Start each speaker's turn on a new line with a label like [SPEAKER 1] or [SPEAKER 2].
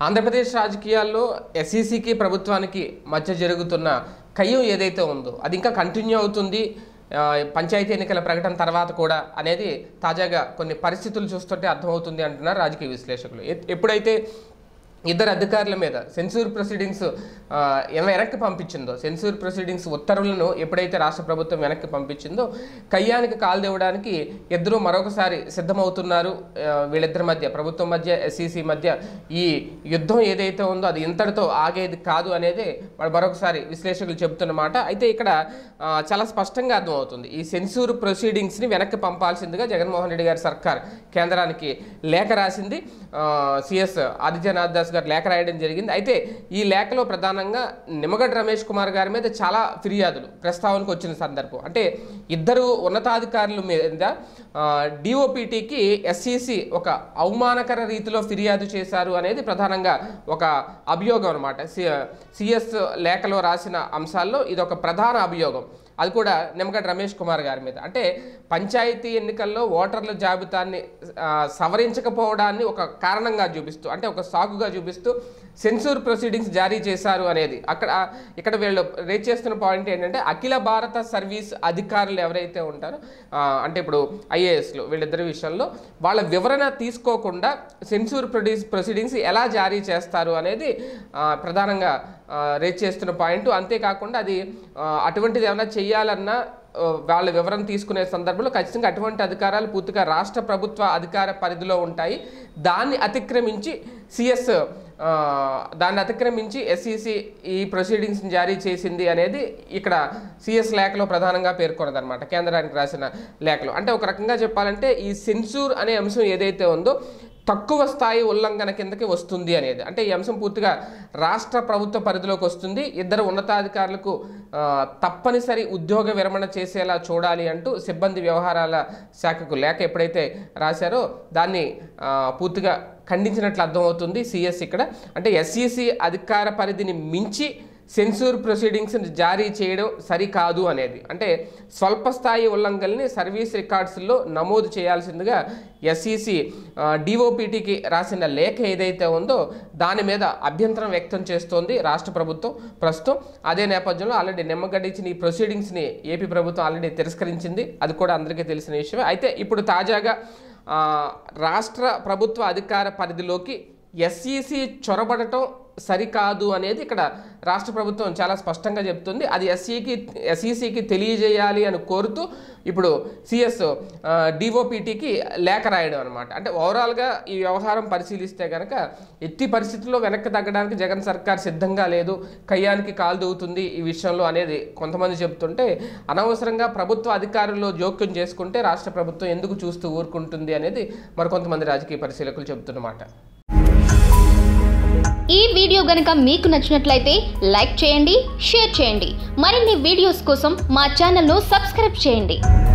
[SPEAKER 1] ఆంధ్రప్రదేశ్ రాజకీయాల్లో ఎస్ఈసికి ప్రభుత్వానికి మధ్య జరుగుతున్న కయ్యం ఏదైతే ఉందో అది ఇంకా కంటిన్యూ అవుతుంది ఆ, పంచాయతీ ఎన్నికల ప్రకటన తర్వాత కూడా అనేది తాజాగా కొన్ని పరిస్థితులు చూస్తుంటే అర్థమవుతుంది అంటున్నారు రాజకీయ విశ్లేషకులు ఎ- ఎప్పుడైతే ఇద్దరు అధికారుల మీద సెన్సూర్ ప్రొసీడింగ్స్ ఆ, ఎవ- వెనక్కి పంపించిందో సెన్సూర్ ప్రొసీడింగ్స్ ఉత్తర్వులను ఎప్పుడైతే రాష్ట్ర ప్రభుత్వం వెనక్కి పంపించిందో కయ్యానికి కాలు దేవడానికి ఇద్దరు మరొకసారి సిద్ధమవుతున్నారు ఆ, వీళ్ళిద్దరి మధ్య ప్రభుత్వం మధ్య ఎస్ఈసి మధ్య ఈ యుద్ధం ఏదైతే ఉందో అది ఇంతటితో ఆగేది కాదు అనేది వాళ్ళు మరొకసారి విశ్లేషకులు చెబుతున్నమాట అయితే ఇక్కడ ఆ, చాలా స్పష్టంగా అర్థమవుతుంది ఈ సెన్సూర్ ప్రొసీడింగ్స్ని వెనక్కి పంపాల్సిందిగా జగన్మోహన్ రెడ్డి గారి సర్కార్ కేంద్రానికి లేఖ రాసింది సిఎస్ ఆదిత్యనాథ్ దాస్ గారు లేఖ రాయడం జరిగింది అయితే ఈ లేఖలో ప్రధానంగా నిమ్మగడ్డ రమేష్ కుమార్ గారి మీద చాలా ఫిర్యాదులు ప్రస్తావనకు వచ్చిన సందర్భం అంటే ఇద్దరు ఉన్నతాధికారుల మీద డిఓపిటికి ఎస్ఈసి ఒక అవమానకర రీతిలో ఫిర్యాదు చేశారు అనేది ప్రధానంగా ఒక అభియోగం అనమాట సిఎస్ లేఖలో రాసిన అంశాల్లో ఇది ఒక ప్రధాన అభియోగం అది కూడా నిమ్మగడ్డ రమేష్ కుమార్ గారి మీద అంటే పంచాయతీ ఎన్నికల్లో ఓటర్ల జాబితాన్ని ఆ, సవరించకపోవడాన్ని ఒక కారణంగా చూపిస్తూ అంటే ఒక సాకుగా చూపిస్తూ సెన్సూర్ ప్రొసీడింగ్స్ జారీ చేశారు అనేది అక్కడ ఇక్కడ వీళ్ళు రేట్ చేస్తున్న పాయింట్ ఏంటంటే అఖిల భారత సర్వీస్ అధికారులు ఎవరైతే ఉంటారో ఆ, అంటే ఇప్పుడు ఐఏఎస్లు వీళ్ళిద్దరి విషయంలో వాళ్ళ వివరణ తీసుకోకుండా సెన్సూర్ ప్రొడ్యూస్ ప్రొసీడింగ్స్ ఎలా జారీ చేస్తారు అనేది ఆ, ప్రధానంగా ఆ, రేట్ చేస్తున్న పాయింట్ అంతేకాకుండా అది ఆ, అటువంటిది ఏమైనా చెయ్యాలన్నా ఆ, వాళ్ళ వివరణ తీసుకునే సందర్భంలో ఖచ్చితంగా అటువంటి అధికారాలు పూర్తిగా రాష్ట్ర ప్రభుత్వ అధికార పరిధిలో ఉంటాయి దాన్ని అతిక్రమించి సిఎస్ దాన్ని అతిక్రమించి ఎస్ఈసి ఈ ప్రొసీడింగ్స్ని జారీ చేసింది అనేది ఇక్కడ సిఎస్ లేఖలో ప్రధానంగా పేర్కొన్నదన్నమాట కేంద్రానికి రాసిన లేఖలో అంటే ఒక రకంగా చెప్పాలంటే ఈ సెన్సూర్ అనే అంశం ఏదైతే ఉందో తక్కువ స్థాయి ఉల్లంఘన కిందకి వస్తుంది అనేది అంటే ఈ అంశం పూర్తిగా రాష్ట్ర ప్రభుత్వ పరిధిలోకి వస్తుంది ఇద్దరు ఉన్నతాధికారులకు ఆ, తప్పనిసరి ఉద్యోగ విరమణ చేసేలా చూడాలి అంటూ సిబ్బంది వ్యవహారాల శాఖకు లేఖ ఎప్పుడైతే రాశారో దాన్ని ఆ, పూర్తిగా ఖండించినట్లు అర్థమవుతుంది సిఎస్ ఇక్కడ అంటే ఎస్ఈసి అధికార పరిధిని మించి సెన్సూర్ ప్రొసీడింగ్స్ని జారీ చేయడం సరికాదు అనేది అంటే స్వల్ప స్థాయి ఉల్లంఘనల్ని సర్వీస్ రికార్డ్స్లో నమోదు చేయాల్సిందిగా ఎస్ఈసి డిఓపిటికి రాసిన లేఖ ఏదైతే ఉందో దాని మీద అభ్యంతరం వ్యక్తం చేస్తోంది రాష్ట్ర ప్రభుత్వం ప్రస్తుతం అదే నేపథ్యంలో ఆల్రెడీ నిమ్మగడ్డ ఇచ్చిన ఈ ప్రొసీడింగ్స్ని ఏపీ ప్రభుత్వం ఆల్రెడీ తిరస్కరించింది అది కూడా అందరికీ తెలిసిన విషయమే అయితే ఇప్పుడు తాజాగా ఆ, రాష్ట్ర ప్రభుత్వ అధికార పరిధిలోకి ఎస్ఈసి చొరబడటం సరికాదు అనేది ఇక్కడ రాష్ట్ర ప్రభుత్వం చాలా స్పష్టంగా చెప్తుంది అది ఎస్ఈకి ఎస్ఈసికి తెలియజేయాలి అని కోరుతూ ఇప్పుడు సిఎస్ డిఓపిటికి లేఖ రాయడం అనమాట అంటే ఓవరాల్గా ఈ వ్యవహారం పరిశీలిస్తే కనుక ఎట్టి పరిస్థితుల్లో వెనక్కి తగ్గడానికి జగన్ సర్కార్ సిద్ధంగా లేదు కయ్యానికి కాలు దూవుతుంది ఈ విషయంలో అనేది కొంతమంది చెప్తుంటే అనవసరంగా ప్రభుత్వ అధికారుల్లో జోక్యం చేసుకుంటే రాష్ట్ర ప్రభుత్వం ఎందుకు చూస్తూ ఊరుకుంటుంది అనేది మరికొంతమంది రాజకీయ పరిశీలకులు చెబుతున్నమాట
[SPEAKER 2] ఈ వీడియో గనుక మీకు నచ్చినట్లయితే లైక్ చేయండి షేర్ చేయండి మరిన్ని వీడియోస్ కోసం మా ఛానల్ను సబ్స్క్రైబ్ చేయండి